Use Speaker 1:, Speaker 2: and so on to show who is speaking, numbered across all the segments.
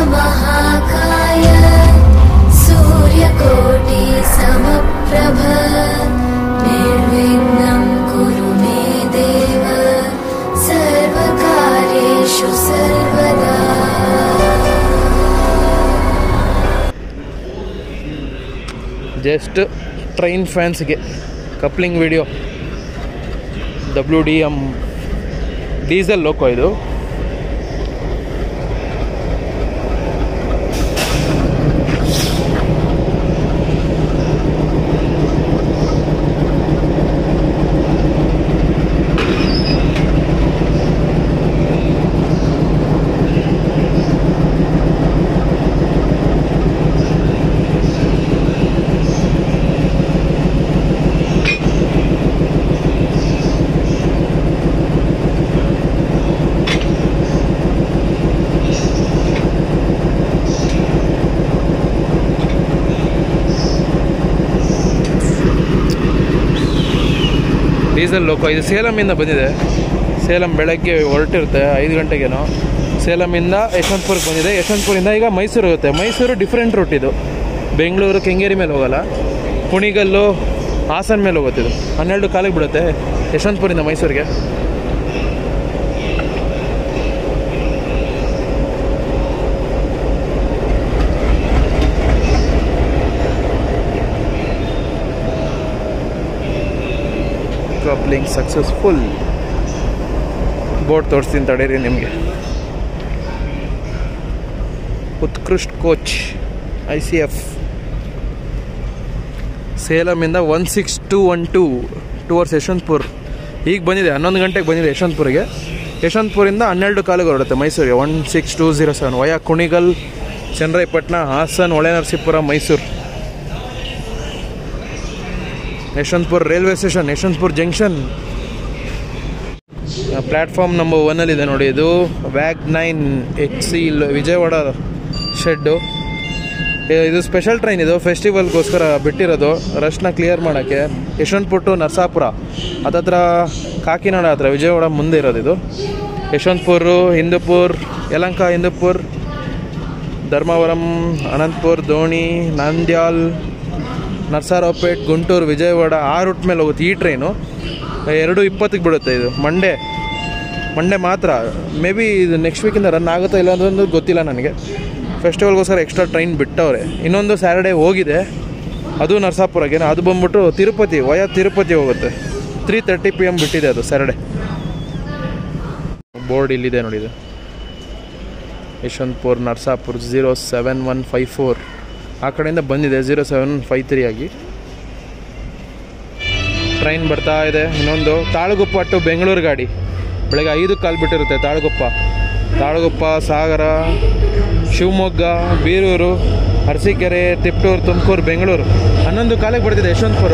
Speaker 1: महाकाय सूर्यकोटि समप्रभ निर्विघ्नं कुरु मे देव सर्वकार्येषु सर्वदा
Speaker 2: ಜಸ್ಟ್ ಟ್ರೈನ್ ಫ್ಯಾನ್ಸ್ಗೆ coupling video W D M diesel loco ಇದು ಡೀಸೆಲ್ ಲೋಕೋ ಇದು ಸೇಲಮಿಂದ ಬಂದಿದೆ ಸೇಲಂ ಬೆಳಗ್ಗೆ ಹೊರಟಿರುತ್ತೆ ಐದು ಗಂಟೆಗೇನೋ ಸೇಲಮಿಂದ ಯಶವಂತಪುರಕ್ಕೆ ಬಂದಿದೆ ಯಶವಂತಪುರಿಂದ ಈಗ ಮೈಸೂರು ಹೋಗುತ್ತೆ ಮೈಸೂರು ಡಿಫ್ರೆಂಟ್ ರೂಟ್ ಇದು ಬೆಂಗಳೂರು ಕೆಂಗೇರಿ ಮೇಲೆ ಹೋಗಲ್ಲ ಕುಣಿಗಲ್ಲು ಹಾಸನ ಮೇಲೆ ಹೋಗುತ್ತೆ ಇದು ಹನ್ನೆರಡು ಕಾಲಿಗೆ ಬಿಡುತ್ತೆ ಯಶವಂತಪುರಿಂದ ಮೈಸೂರಿಗೆ ಕಪ್ಲಿಂಗ್ ಸಕ್ಸಸ್ಫುಲ್ ಬೋರ್ಡ್ ತೋರಿಸ್ತೀನಿ ತಡೀರಿ ನಿಮಗೆ Utkrisht coach I C F ಸೇಲಮಿಂದ one six two one two towards Yeshwantpur ಈಗ ಬಂದಿದೆ ಹನ್ನೊಂದು ಗಂಟೆಗೆ ಬಂದಿದೆ ಯಶವಂತಪುರಿಗೆ ಯಶವಂತಪುರಿಂದ ಹನ್ನೆರಡು ಕಾಲಿಗೆ ಹೊರಡುತ್ತೆ ಮೈಸೂರಿಗೆ one six two zero seven via Kunigal Channarayapatna Hassan Holenarasipura Mysuru Yeshwantpur railway station Yeshwantpur junction platform number ಒನ್ನಲ್ಲಿದೆ ನೋಡಿ ಇದು ವ್ಯಾಗ್ nine H C Vijayawada shed ಇದು ಸ್ಪೆಷಲ್ ಟ್ರೈನ್ ಇದು ಫೆಸ್ಟಿವಲ್ಗೋಸ್ಕರ ಬಿಟ್ಟಿರೋದು ರಶ್ನ ಕ್ಲಿಯರ್ ಮಾಡೋಕ್ಕೆ ಯಶವಂತಪುರ ಟು ನರಸಾಪುರ ಹತ್ತತ್ರ ಕಾಕಿನಾಡ ಹತ್ರ ವಿಜಯವಾಡ ಮುಂದೆ ಇರೋದು ಇದು ಯಶವಂತಪುರ ಹಿಂದೂಪುರ್ ಯಲಂಕ ಹಿಂದೂಪುರ್ ಧರ್ಮವರಂ ಅನಂತಪುರ್ ದೋಣಿ ನಂದ್ಯಾಲ್ ನರ್ಸಾರಾವ್ಪೇಟ್ ಗುಂಟೂರು ವಿಜಯವಾಡ ಆ ರೂಟ್ ಮೇಲೆ ಹೋಗುತ್ತೆ ಈ ಟ್ರೈನು ಎರಡು ಇಪ್ಪತ್ತಿಗೆ ಬಿಡುತ್ತೆ ಇದು ಮಂಡೇ ಮಂಡೇ ಮಾತ್ರ ಮೇ ಬಿ ಇದು ನೆಕ್ಸ್ಟ್ ವೀಕಿಂದ ರನ್ ಆಗುತ್ತಾ ಇಲ್ಲ ಅನ್ನೋದು ಗೊತ್ತಿಲ್ಲ ನನಗೆ ಫೆಸ್ಟಿವಲ್ಗೋಸ್ಕರ ಎಕ್ಸ್ಟ್ರಾ ಟ್ರೈನ್ ಬಿಟ್ಟವ್ರೆ ಇನ್ನೊಂದು ಸ್ಯಾಟರ್ಡೇ ಹೋಗಿದೆ ಅದು ನರಸಾಪುರಗೆ ಅದು ಬಂದ್ಬಿಟ್ಟು ತಿರುಪತಿ ವಯ ತಿರುಪತಿ ಹೋಗುತ್ತೆ ತ್ರೀ ತರ್ಟಿ ಪಿ ಎಮ್ ಬಿಟ್ಟಿದೆ ಅದು ಸ್ಯಾಟರ್ಡೇ ಬೋರ್ಡ್ ಇಲ್ಲಿದೆ ನೋಡಿ ಇದು Yeshwantpur Narsapur zero seven one five four ಆ ಕಡೆಯಿಂದ ಬಂದಿದೆ ಝೀರೋ ಸೆವೆನ್ ಫೈವ್ ತ್ರೀ ಆಗಿ ಟ್ರೈನ್ ಬರ್ತಾ ಇದೆ ಇನ್ನೊಂದು ತಾಳಗುಪ್ಪ ಟು ಬೆಂಗಳೂರು ಗಾಡಿ ಬೆಳಗ್ಗೆ ಐದು ಕಾಲು ಬಿಟ್ಟಿರುತ್ತೆ ತಾಳಗುಪ್ಪ ತಾಳಗುಪ್ಪ ಸಾಗರ ಶಿವಮೊಗ್ಗ ಬೀರೂರು ಅರಸೀಕೆರೆ ತಿಪ್ಟೂರು ತುಮಕೂರು ಬೆಂಗಳೂರು ಹನ್ನೊಂದು ಕಾಲಿಗೆ ಬರ್ತಿದೆ Yeshwantpur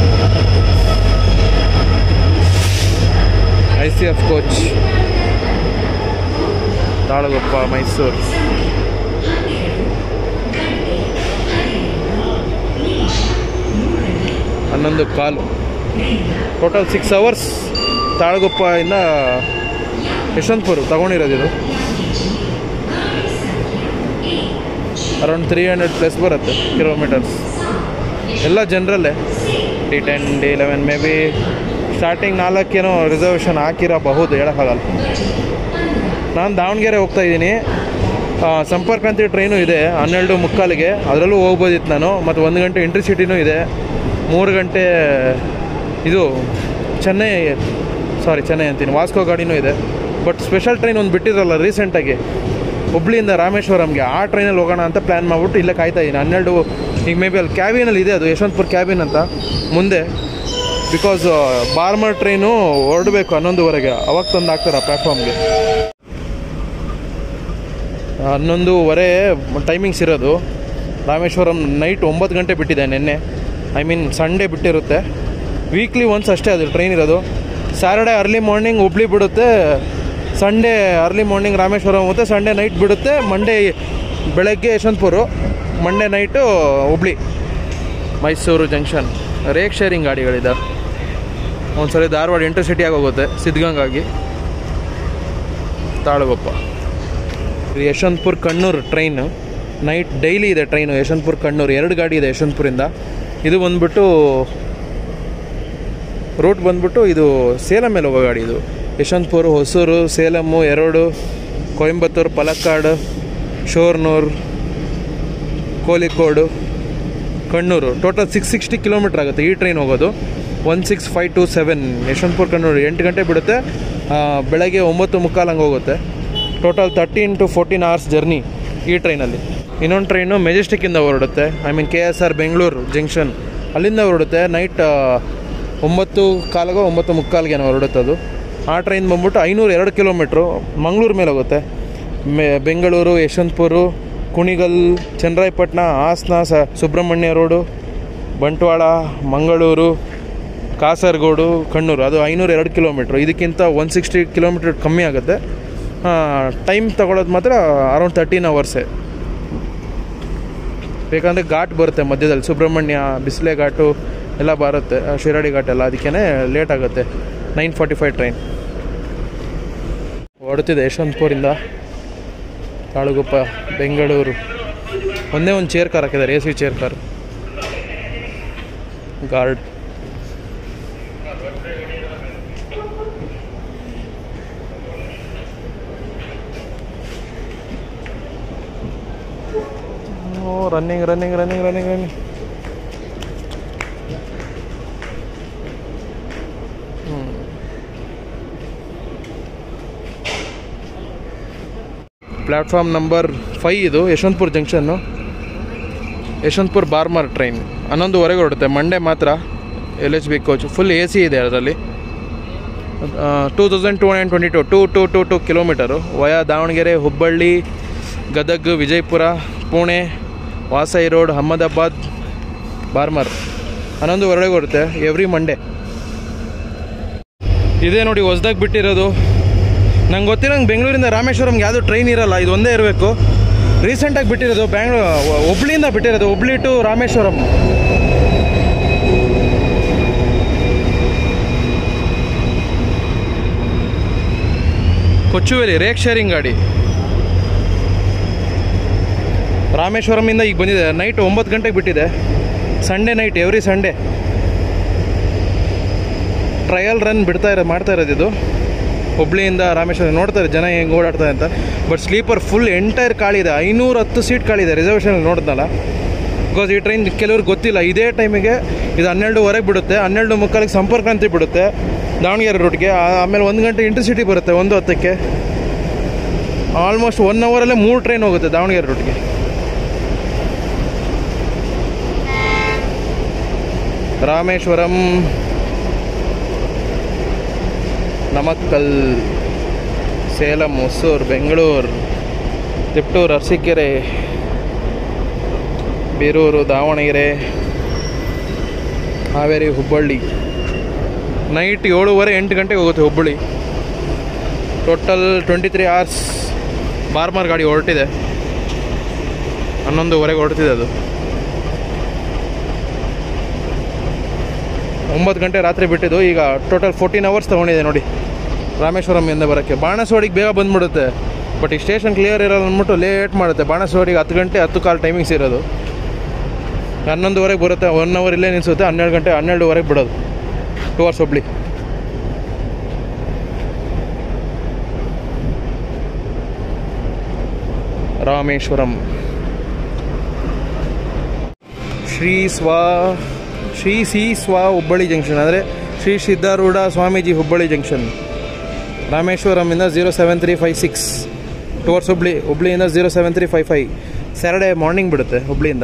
Speaker 2: I C F coach Talaguppa Mysuru ಹನ್ನೊಂದು ಕಾಲು ಟೋಟಲ್ ಸಿಕ್ಸ್ ಅವರ್ಸ್ ತಾಳಗುಪ್ಪ ಇಂದ ಯಶವಂತಪುರ ತಗೊಂಡಿರೋದು ಇದು ಅರೌಂಡ್ ತ್ರೀ ಹಂಡ್ರೆಡ್ ಪ್ಲಸ್ ಬರುತ್ತೆ ಕಿಲೋಮೀಟರ್ಸ್ ಎಲ್ಲ ಜನರಲ್ಲೇ D ten D eleven maybe starting ನಾಲ್ಕೇನೋ ರಿಸರ್ವೇಷನ್ ಹಾಕಿರಬಹುದು ಹೇಳೋಕ್ಕಾಗಲ್ಲ ನಾನು ದಾವಣಗೆರೆ ಹೋಗ್ತಾ ಇದ್ದೀನಿ ಸಂಪರ್ಕಂತಿ ಟ್ರೈನು ಇದೆ ಹನ್ನೆರಡು ಮುಕ್ಕಾಲಿಗೆ ಅದರಲ್ಲೂ ಹೋಗ್ಬೋದಿತ್ತು ನಾನು ಮತ್ತು ಒಂದು ಗಂಟೆ ಇಂಟರ್ಸಿಟಿನೂ ಇದೆ ಮೂರು ಗಂಟೆ ಇದು ಚೆನ್ನೈ ಸಾರಿ ಚೆನ್ನೈ ಅಂತೀನಿ ವಾಸ್ಕೋ ಗಾಡಿನೂ ಇದೆ ಬಟ್ ಸ್ಪೆಷಲ್ ಟ್ರೈನ್ ಒಂದು ಬಿಟ್ಟಿರಲ್ಲ ರೀಸೆಂಟಾಗಿ ಹುಬ್ಳಿಯಿಂದ ರಾಮೇಶ್ವರಂಗೆ ಆ ಟ್ರೈನಲ್ಲಿ ಹೋಗೋಣ ಅಂತ ಪ್ಲ್ಯಾನ್ ಮಾಡಿಬಿಟ್ಟು ಇಲ್ಲೇ ಕಾಯ್ತಾ ಇದ್ದೀನಿ ಹನ್ನೆರಡು ಈಗ ಮೇ ಬಿ ಅಲ್ಲಿ ಕ್ಯಾಬಿನಲ್ಲಿ ಇದೆ ಅದು ಯಶವಂತಪುರ ಕ್ಯಾಬಿನ್ ಅಂತ ಮುಂದೆ ಬಿಕಾಸ್ ಬಾರ್ಮರ್ ಟ್ರೈನು ಹೊರಡಬೇಕು ಹನ್ನೊಂದುವರೆಗೆ ಅವಾಗ ತಂದು ಹಾಕ್ತಾರೆ ಪ್ಲ್ಯಾಟ್ಫಾರ್ಮ್ಗೆ ಹನ್ನೊಂದುವರೆ ಟೈಮಿಂಗ್ಸ್ ಇರೋದು ರಾಮೇಶ್ವರಂ ನೈಟ್ ಒಂಬತ್ತು ಗಂಟೆ ಬಿಟ್ಟಿದೆ ನಿನ್ನೆ ಐ ಮೀನ್ ಸಂಡೇ ಬಿಟ್ಟಿರುತ್ತೆ ವೀಕ್ಲಿ ಒನ್ಸ್ ಅಷ್ಟೇ ಅದು ಟ್ರೈನ್ ಇರೋದು ಸ್ಯಾಟರ್ಡೆ ಅರ್ಲಿ ಮಾರ್ನಿಂಗ್ ಹುಬ್ಳಿ ಬಿಡುತ್ತೆ ಸಂಡೇ ಅರ್ಲಿ ಮಾರ್ನಿಂಗ್ ರಾಮೇಶ್ವರಂ ಹೋಗುತ್ತೆ ಸಂಡೇ ನೈಟ್ ಬಿಡುತ್ತೆ ಮಂಡೇ ಬೆಳಗ್ಗೆ Yeshwantpur Monday night Hubli Mysuru junction rake sharing ಗಾಡಿಗಳಿದ್ದಾವೆ ಒಂದ್ಸರಿ ಧಾರವಾಡ ಇಂಟರ್ಸಿಟಿ ಆಗಿ ಹೋಗುತ್ತೆ ಸಿದ್ಧಗಂಗಾಗಿ ತಾಳಗೊಪ್ಪ ಇದು Yeshwantpur Kannur train night daily ಇದೆ ಟ್ರೈನು ಯಶವಂತಪುರ ಕಣ್ಣೂರು ಎರಡು ಗಾಡಿ ಇದೆ ಯಶವಂತಪುರಿಂದ ಇದು ಬಂದ್ಬಿಟ್ಟು ರೂಟ್ ಬಂದ್ಬಿಟ್ಟು ಇದು ಸೇಲಂ ಮೇಲೆ ಹೋಗೋ ಗಾಡಿ ಇದು ಯಶವಂತಪುರ ಹೊಸೂರು ಸೇಲಮ್ಮು ಎರಡು Coimbatore Palakkad Shoranur Kozhikode Kannur total six sixty kilometre ಆಗುತ್ತೆ ಈ ಟ್ರೈನ್ ಹೋಗೋದು one six five two seven Yeshwantpur Kannur ಎಂಟು ಗಂಟೆ ಬಿಡುತ್ತೆ ಆ, ಬೆಳಗ್ಗೆ ಒಂಬತ್ತು ಮುಕ್ಕಾಲು ಹಂಗೆ ಹೋಗುತ್ತೆ total thirteen to fourteen hours journey ಈ ಟ್ರೈನಲ್ಲಿ ಇನ್ನೊಂದು ಟ್ರೈನು ಮೆಜೆಸ್ಟಿಕ್ಕಿಂದ ಹೊರಡುತ್ತೆ I mean K S R Bengaluru junction ಅಲ್ಲಿಂದ ಹೊರಡುತ್ತೆ ನೈಟ್ ಒಂಬತ್ತು ಕಾಲಿಗೋ ಒಂಬತ್ತು ಮುಕ್ಕಾಲಿಗೆ ಏನೋ ಹೊರಡುತ್ತೆ ಅದು ಆ ಟ್ರೈನ್ ಬಂದ್ಬಿಟ್ಟು ಐನೂರು ಎರಡು ಕಿಲೋಮೀಟ್ರು ಮಂಗಳೂರು ಮೇಲೆ ಹೋಗುತ್ತೆ ಮೆ ಬೆಂಗಳೂರು ಯಶವಂತಪುರ ಕುಣಿಗಲ್ ಚನ್ನರಾಯಪಟ್ಟಣ ಹಾಸನ ಸ ಸುಬ್ರಹ್ಮಣ್ಯ ರೋಡು ಬಂಟ್ವಾಳ ಮಂಗಳೂರು ಕಾಸರಗೋಡು ಕಣ್ಣೂರು ಅದು ಐನೂರ ಎರಡು ಕಿಲೋಮೀಟ್ರ್ ಇದಕ್ಕಿಂತ ಒನ್ ಸಿಕ್ಸ್ಟಿ ಕಿಲೋಮೀಟ್ರ್ ಕಮ್ಮಿ ಆಗುತ್ತೆ ಟೈಮ್ ತಗೊಳ್ಳೋದು ಮಾತ್ರ ಅರೌಂಡ್ ತರ್ಟೀನ್ ಅವರ್ಸೇ ಬೇಕಂದರೆ ಘಾಟ್ ಬರುತ್ತೆ ಮಧ್ಯದಲ್ಲಿ ಸುಬ್ರಹ್ಮಣ್ಯ ಬಿಸಿಲೆ ಘಾಟು ಎಲ್ಲ ಬರುತ್ತೆ ಆ, ಶಿರಾಡಿ ಘಾಟ್ ಎಲ್ಲ ಅದಕ್ಕೇ ಲೇಟ್ ಆಗುತ್ತೆ ನೈನ್ ಫಾರ್ಟಿ ಫೈವ್ ಟ್ರೈನ್ ಹೊರಡ್ತಿದೆ ಯಶವಂತಪುರಿಂದ ತಾಳುಗುಪ್ಪ ಬೆಂಗಳೂರು ಒಂದೇ ಒಂದು ಚೇರ್ ಕಾರ್ ಹಾಕಿದ್ದಾರೆ A C chair car guard ಓ running running running running running platform number five ಇದು ಯಶವಂತಪುರ ಜಂಕ್ಷನ್ನು ಯಶವಂತಪುರ ಬಾರ್ಮರ್ ಟ್ರೈನ್ ಹನ್ನೊಂದುವರೆಗೆ ಹೊರಡುತ್ತೆ ಮಂಡೇ ಮಾತ್ರ L H B coach full A C ಇದೆ ಅದರಲ್ಲಿ two thousand two hundred twenty two two two two two kilometre via Davanagere Hubballi Gadag Vijayapura Pune Vasai road Ahmedabad Barmer ಹನ್ನೊಂದುವರೆಗೆ ಬರುತ್ತೆ ಎವ್ರಿ ಮಂಡೇ ಇದೇ ನೋಡಿ ಹೊಸ್ದಾಗಿ ಬಿಟ್ಟಿರೋದು ನಂಗೆ ಗೊತ್ತಿರೋಂಗೆ ಬೆಂಗಳೂರಿಂದ ರಾಮೇಶ್ವರಂಗೆ ಯಾವುದೂ ಟ್ರೈನ್ ಇರಲ್ಲ ಇದು ಒಂದೇ ಇರಬೇಕು ರೀಸೆಂಟಾಗಿ ಬಿಟ್ಟಿರೋದು ಬ್ಯಾಂಗ್ಳೂರು ಹುಬ್ಳಿಯಿಂದ ಬಿಟ್ಟಿರೋದು Hubli to Rameswaram Kochuveli rake sharing ಗಾಡಿ ರಾಮೇಶ್ವರಮಿಂದ ಈಗ ಬಂದಿದೆ ನೈಟ್ ಒಂಬತ್ತು ಗಂಟೆಗೆ ಬಿಟ್ಟಿದೆ Sunday night every Sunday trial run ಬಿಡ್ತಾ ಇರೋ ಮಾಡ್ತಾ ಇರೋದು ಇದು ಹುಬ್ಳಿಯಿಂದ ರಾಮೇಶ್ವರ ನೋಡ್ತಾರೆ ಜನ ಹೆಂಗೆ ಓಡಾಡ್ತಾರೆ ಅಂತ ಬಟ್ ಸ್ಲೀಪರ್ ಫುಲ್ ಎಂಟೈರ್ ಖಾಲಿ ಇದೆ ಐನೂರ ಹತ್ತು ಸೀಟ್ ಖಾಲಿ ಇದೆ ರಿಸರ್ವೇಷನ್ ನೋಡಿದ್ನಲ್ಲ ಬಿಕಾಸ್ ಈ ಟ್ರೈನ್ ಕೆಲವ್ರಿಗೆ ಗೊತ್ತಿಲ್ಲ ಇದೇ ಟೈಮಿಗೆ ಇದು ಹನ್ನೆರಡುವರೆಗೆ ಬಿಡುತ್ತೆ ಹನ್ನೆರಡು ಮುಕ್ಕಾಲಿಗೆ ಸಂಪರ್ಕ್ರಾಂತಿ ಬಿಡುತ್ತೆ ದಾವಣಗೆರೆ ರೂಟ್ಗೆ ಆಮೇಲೆ ಒಂದು ಗಂಟೆ ಇಂಟರ್ಸಿಟಿ ಬರುತ್ತೆ ಒಂದು ಹತ್ತಕ್ಕೆ ಆಲ್ಮೋಸ್ಟ್ ಒನ್ ಅವರಲ್ಲೇ ಮೂರು ಟ್ರೈನ್ ಹೋಗುತ್ತೆ ದಾವಣಗೆರೆ ರೂಟ್ಗೆ ರಾಮೇಶ್ವರಂ ನಮಕ್ಕಲ್ ಸೇಲಂ ಹೊಸೂರು ಬೆಂಗಳೂರು ತಿಪ್ಟೂರು ಅರಸೀಕೆರೆ ಬೀರೂರು ದಾವಣಗೆರೆ ಹಾವೇರಿ ಹುಬ್ಬಳ್ಳಿ ನೈಟ್ ಏಳುವರೆ ಎಂಟು ಗಂಟೆಗೆ ಹೋಗುತ್ತೆ Hubballi total twenty three hours Barmer ಗಾಡಿ ಹೊರಟಿದೆ ಹನ್ನೊಂದುವರೆಗೆ ಹೊರಟಿದೆ ಅದು ಒಂಬತ್ತು ಗಂಟೆ ರಾತ್ರಿ ಬಿಟ್ಟಿದ್ದು ಈಗ ಟೋಟಲ್ ಫೋರ್ಟೀನ್ ಅವರ್ಸ್ ತೊಗೊಂಡಿದೆ ನೋಡಿ ರಾಮೇಶ್ವರಮಿಂದ ಬರೋಕ್ಕೆ ಬಾಣಸವಾಡಿಗೆ ಬೇಗ ಬಂದ್ಬಿಡುತ್ತೆ ಬಟ್ ಈ ಸ್ಟೇಷನ್ ಕ್ಲಿಯರ್ ಇರೋದು ಅಂದ್ಬಿಟ್ಟು ಲೇಟ್ ಮಾಡುತ್ತೆ ಬಾಣಸವಾಡಿಗೆ ಹತ್ತು ಗಂಟೆ ಹತ್ತು ಕಾಲು ಟೈಮಿಂಗ್ಸ್ ಇರೋದು ಹನ್ನೊಂದುವರೆಗೆ ಬರುತ್ತೆ ಒನ್ ಅವರ್ ಇಲ್ಲೇ ನಿಲ್ಲಿಸುತ್ತೆ ಹನ್ನೆರಡು ಗಂಟೆ ಹನ್ನೆರಡುವರೆಗೆ ಬಿಡೋದು ಟೂ ಅವರ್ಸ್ ಹುಬ್ಳಿ ರಾಮೇಶ್ವರಂ ಶ್ರೀ ಸ್ವಾ ಶ್ರೀ ಸಿ ಸ್ವಾ ಹುಬ್ಬಳ್ಳಿ ಜಂಕ್ಷನ್ ಅಂದರೆ ಶ್ರೀ ಸಿದ್ಧಾರೂಢ ಸ್ವಾಮೀಜಿ ಹುಬ್ಬಳ್ಳಿ ಜಂಕ್ಷನ್ ರಾಮೇಶ್ವರಮಿಂದ zero seven three five six two hours Hubli ಹುಬ್ಳಿಯಿಂದ zero seven three five five Saturday morning ಬಿಡುತ್ತೆ ಹುಬ್ಳಿಯಿಂದ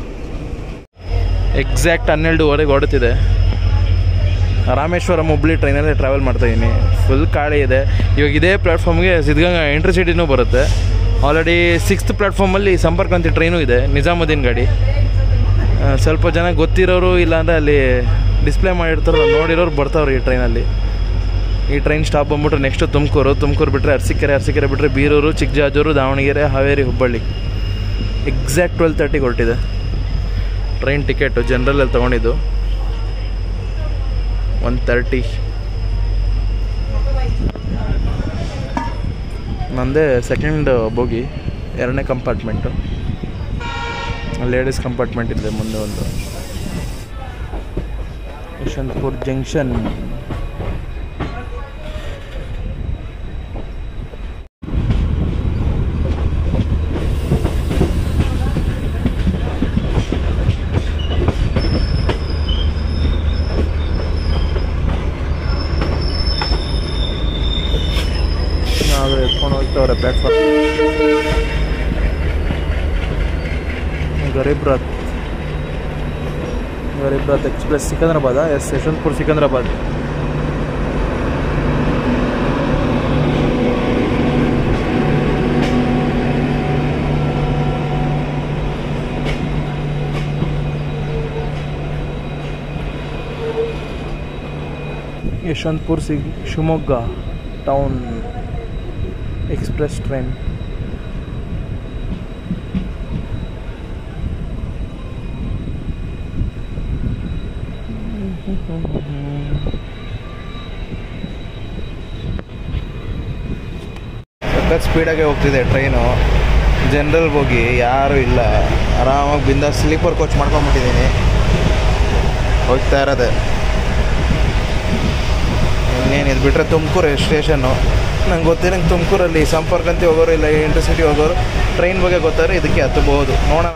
Speaker 2: ಎಕ್ಸಾಕ್ಟ್ ಹನ್ನೆರಡುವರೆಗೆ ಹೊರಡ್ತಿದೆ ರಾಮೇಶ್ವರಂ ಹುಬ್ಳಿ ಟ್ರೈನಲ್ಲೇ ಟ್ರಾವೆಲ್ ಮಾಡ್ತಾಯಿದ್ದೀನಿ ಫುಲ್ ಖಾಲಿ ಇದೆ ಇವಾಗ ಇದೇ ಪ್ಲ್ಯಾಟ್ಫಾರ್ಮ್ಗೆ ಸಿದ್ಧಗಂಗಾ ಇಂಟರ್ಸಿಟಿನೂ ಬರುತ್ತೆ ಆಲ್ರೆಡಿ ಸಿಕ್ಸ್ತ್ ಪ್ಲ್ಯಾಟ್ಫಾರ್ಮಲ್ಲಿ ಸಂಪರ್ಕಂತಿ ಟ್ರೈನೂ ಇದೆ ನಿಜಾಮುದ್ದೀನ್ ಗಾಡಿ ಆ, ಸ್ವಲ್ಪ ಜನ ಗೊತ್ತಿರೋರು ಇಲ್ಲಾಂದರೆ ಅಲ್ಲಿ ಡಿಸ್ಪ್ಲೇ ಮಾಡಿರ್ತಾರೋ ನೋಡಿರೋರು ಬರ್ತಾವ್ರೆ ಈ ಟ್ರೈನಲ್ಲಿ ಈ ಟ್ರೈನ್ ಸ್ಟಾಪ್ ಬಂದ್ಬಿಟ್ಟು ನೆಕ್ಸ್ಟ್ ತುಮಕೂರು ತುಮಕೂರು ಬಿಟ್ಟರೆ ಅರಸೀಕೆರೆ ಅರಸೀಕೆರೆ ಬಿಟ್ಟರೆ ಬೀರೂರು ಚಿಕ್ಕಜಾಜೂರು ದಾವಣಗೆರೆ ಹಾವೇರಿ ಹುಬ್ಬಳ್ಳಿ ಎಕ್ಸಾಕ್ಟ್ ಟ್ವೆಲ್ ತರ್ಟಿಗೆ ಹೊರಟಿದೆ ಟ್ರೈನ್ ಟಿಕೆಟು ಜನ್ರಲಲ್ಲಿ ತೊಗೊಂಡಿದ್ದು ಒನ್ ತರ್ಟಿ ನಂದೇ ಸೆಕೆಂಡ್ ಬೋಗಿ ಎರಡನೇ ಕಂಪಾರ್ಟ್ಮೆಂಟು ಲೇಡೀಸ್ ಕಂಪಾರ್ಟ್ಮೆಂಟ್ ಇದೆ ಮುಂದೆ ಒಂದು ಯಶವಂತಪುರ್ ಜಂಕ್ಷನ್ ನಾವು ಎತ್ಕೊಂಡು ಹೋಗ್ತವ್ರೆ platform Garib Rath Garib Rath express Secunderabad S Yeshwantpur Secunderabad Yeshwantpur ಸಿ ಶಿವಮೊಗ್ಗ ಟೌನ್ ಎಕ್ಸ್ಪ್ರೆಸ್ ಟ್ರೈನ್ ಸಖತ್ ಸ್ಪೀಡಾಗೆ ಹೋಗ್ತಿದೆ ಟ್ರೈನು ಜನರಲ್ ಹೋಗಿ ಯಾರೂ ಇಲ್ಲ ಆರಾಮಾಗಿ ಬಿಂದ ಸ್ಲೀಪರ್ ಕೋಚ್ ಮಾಡ್ಕೊಂಬಿಟ್ಟಿದ್ದೀನಿ ಹೋಗ್ತಾ ಇರೋದೆ ಇನ್ನೇನು ಇದು ಬಿಟ್ಟರೆ ತುಮಕೂರು ಸ್ಟೇಷನ್ನು ನಂಗೆ ಗೊತ್ತಿರಂಗೆ ತುಮಕೂರಲ್ಲಿ ಸಂಪರ್ಕ ಅಂತ ಹೋಗೋರು ಇಲ್ಲ ಇಂಟರ್ಸಿಟಿ ಹೋಗೋರು ಟ್ರೈನ್ ಬಗ್ಗೆ ಗೊತ್ತಾದ್ರೆ ಇದಕ್ಕೆ ಹತ್ತಬಹುದು ನೋಡೋಣ